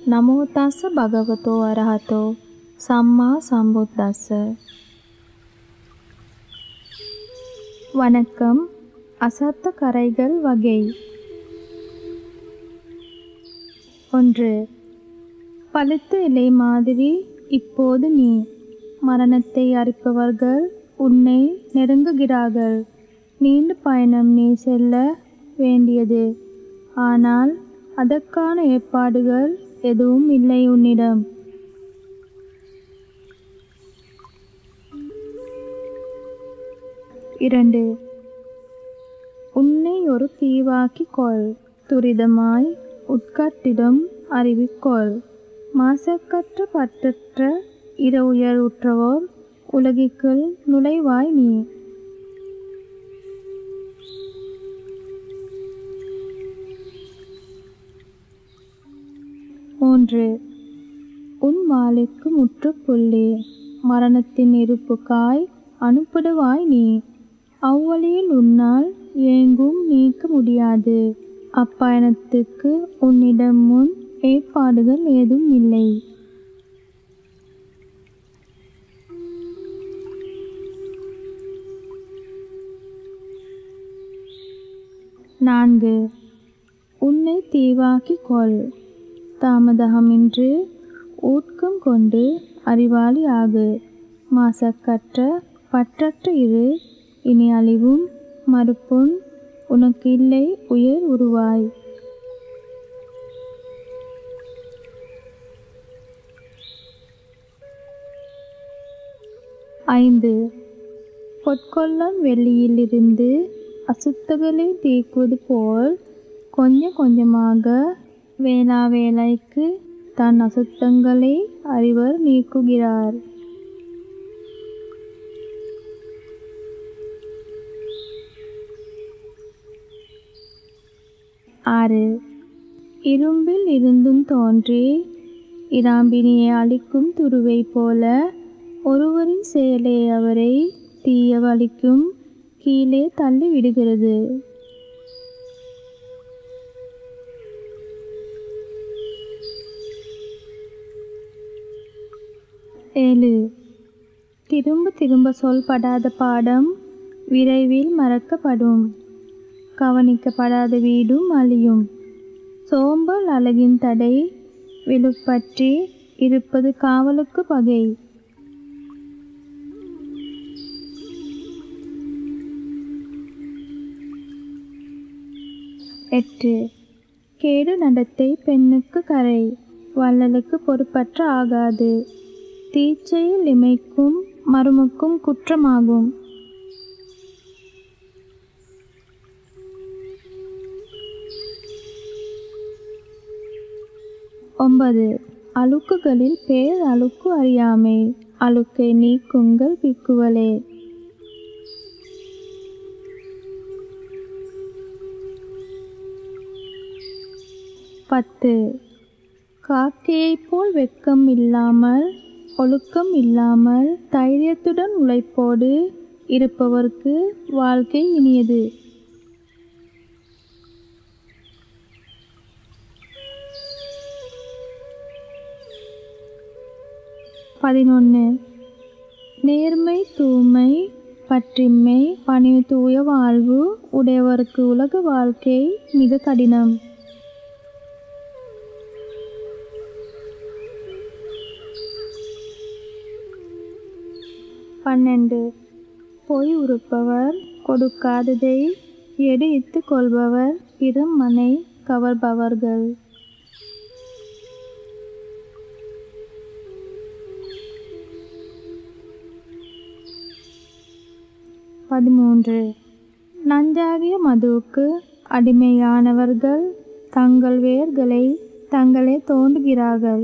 නමෝ තස්ස භගවතෝ අරහතෝ සම්මා சம்புத்தස්ස வணக்கம் அசத்த கரைகள் வகை ஒன்று பழுத்த இலை மாதிரி இப்போது நீ மரணத்தை அறிப்பவர்கள் உன்னை நெருங்குகிறார்கள் நீண்ட பயணம் நீ செல்ல வேண்டியது ஆனால் அதற்கான ஏற்பாடுகள் எதுவும் இல்லை உன்னிடம் இரண்டு உன்னை ஒரு தீவாக்கிக் கொள் துரிதமாய் உட்கட்டிடம் அறிவிக்கொள் மாசக்கற்ற பற்றற்ற இர உயர் உற்றவோர் உலகிற்குள் நுழைவாய் நீ மூன்று உன் வாளுக்கு முற்றுப்புள்ளி மரணத்தின் இருப்புக்காய் அனுப்பிடுவாய் நீ அவ்வழியில் உன்னால் ஏங்கும் நீக்க முடியாது அப்பயணத்துக்கு உன்னிடம் முன் ஏற்பாடுகள் ஏதும் இல்லை நான்கு உன்னை தீவாக்கிக் கொள் தாமதமின்றி ஊட்கம் கொண்டு அறிவாளி ஆகு மாசக்கற்ற பற்றற்ற இரு இனி அழிவும் மறுப்பும் உனக்கு இல்லை உயர் உருவாய் ஐந்து பொற்கொள்ளம் வெள்ளியிலிருந்து அசுத்தங்களை தீக்குவது போல் கொஞ்சம் கொஞ்சமாக வேளா வேலைக்கு தன் அசுத்தங்களை அறிவர் நீக்குகிறார் ஆறு இரும்பில் இருந்தும் தோன்றி இராம்பினியை அழிக்கும் துருவை போல ஒருவரின் செயலே அவரை தீய வலிக்கும் கீழே தள்ளி விடுகிறது ஏழு திரும்ப திரும்ப சொல்படாத பாடம் விரைவில் மறக்கப்படும் கவனிக்கப்படாத வீடும் அழியும் சோம்பல் அழகின் தடை விழுப்பற்றி இருப்பது காவலுக்கு பகை எட்டு கேடு நடத்தை பெண்ணுக்கு கரை வள்ளலுக்கு பொறுப்பற்ற ஆகாது தீச்சையில் இமைக்கும் மருமுக்கும் குற்றமாகும் ஒன்பது அழுக்குகளில் பேர் அழுக்கு அறியாமை அழுக்கை நீக்குங்கள் பிக்குவலே பத்து காக்கையைப் போல் வெட்கம் இல்லாமல் ஒழுக்கம் இல்லாமல் தைரியத்துடன் உழைப்போடு இருப்பவர்க்கு வாழ்க்கை இனியது பதினொன்று நேர்மை தூய்மை பற்றின்மை பணிவு தூய வாழ்வு உடையவருக்கு உலக வாழ்க்கை மிக கடினம் பன்னெண்டு பொய் உறுப்பவர் கொடுக்காததை எடுத்து கொள்பவர் பிறம் மனை கவர்பவர்கள் பதிமூன்று நஞ்சாகிய மதுவுக்கு அடிமையானவர்கள் தங்கள் வேர்களை தங்களே தோண்டுகிறார்கள்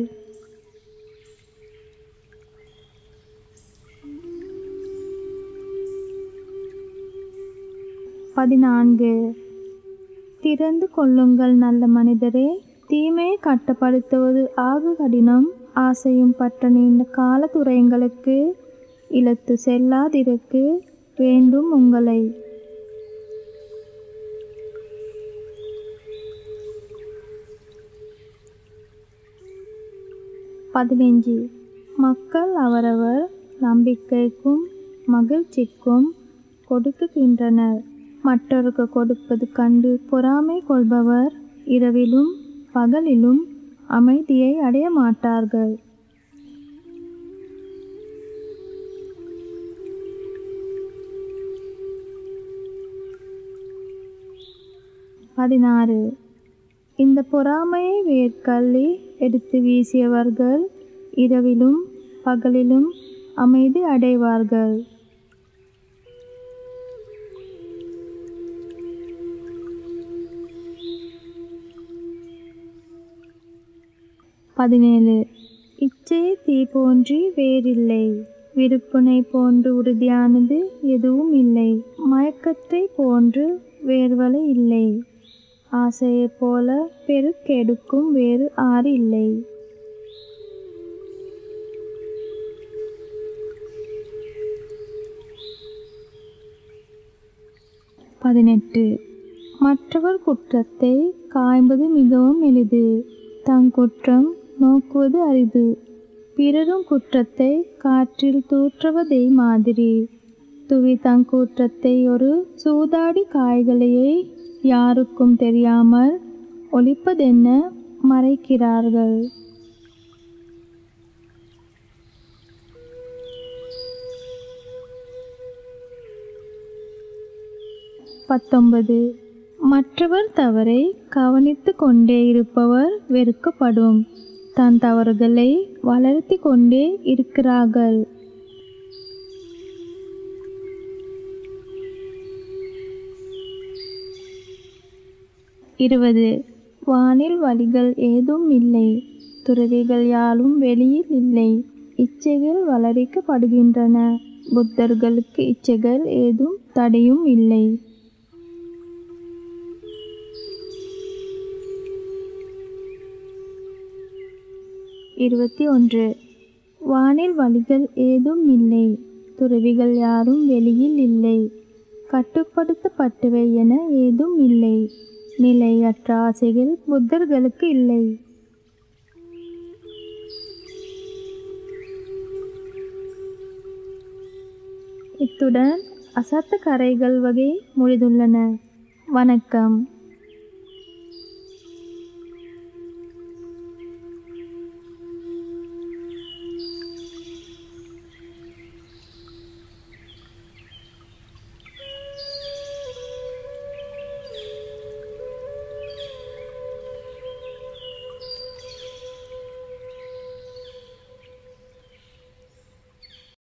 பதினான்கு திறந்து கொள்ளுங்கள் நல்ல மனிதரே தீமையை கட்டுப்படுத்துவது ஆக கடினம் ஆசையும் பட்ட நீண்ட கால துறைங்களுக்கு இழுத்து செல்லாதிருக்கு வேண்டும் உங்களை பதினைஞ்சு மக்கள் அவரவர் நம்பிக்கைக்கும் மகிழ்ச்சிக்கும் கொடுக்குகின்றனர் மற்றவருக்கு கொடுப்பது கண்டு பொறாமை கொள்பவர் இரவிலும் பகலிலும் அமைதியை அடைய மாட்டார்கள் பதினாறு இந்த பொறாமையை வேர்க்கல்லி எடுத்து வீசியவர்கள் இரவிலும் பகலிலும் அமைதி அடைவார்கள் பதினேழு இச்சை தீ போன்றி வேறில்லை விருப்புனை போன்று உறுதியானது எதுவும் இல்லை மயக்கத்தை போன்று வேர்வலை இல்லை ஆசையைப் போல பெருக்கெடுக்கும் வேறு ஆறு இல்லை பதினெட்டு மற்றவர் குற்றத்தை காய்ம்பது மிகவும் எளிது தங் குற்றம் நோக்குவது அரிது பிறரும் குற்றத்தை காற்றில் தூற்றுவதை மாதிரி துவி தங் குற்றத்தை ஒரு சூதாடி காய்களையை யாருக்கும் தெரியாமல் ஒழிப்பதென்ன மறைக்கிறார்கள் பத்தொன்பது மற்றவர் தவறை கவனித்து கொண்டே இருப்பவர் வெறுக்கப்படும் தன் தவறுகளை வளர்த்தி கொண்டே இருக்கிறார்கள் இருபது வானில் வழிகள் ஏதும் இல்லை துறவிகள் யாரும் வெளியில் இல்லை இச்சைகள் வளரிக்கப்படுகின்றன புத்தர்களுக்கு இச்சைகள் ஏதும் தடையும் இல்லை இருபத்தி ஒன்று வானில் வழிகள் ஏதும் இல்லை துறவிகள் யாரும் வெளியில் இல்லை கட்டுப்படுத்தப்பட்டவை என ஏதும் இல்லை நிலையற்ற ஆசைகள் புத்தர்களுக்கு இல்லை இத்துடன் அசத்த கரைகள் வகை முடிந்துள்ளன வணக்கம்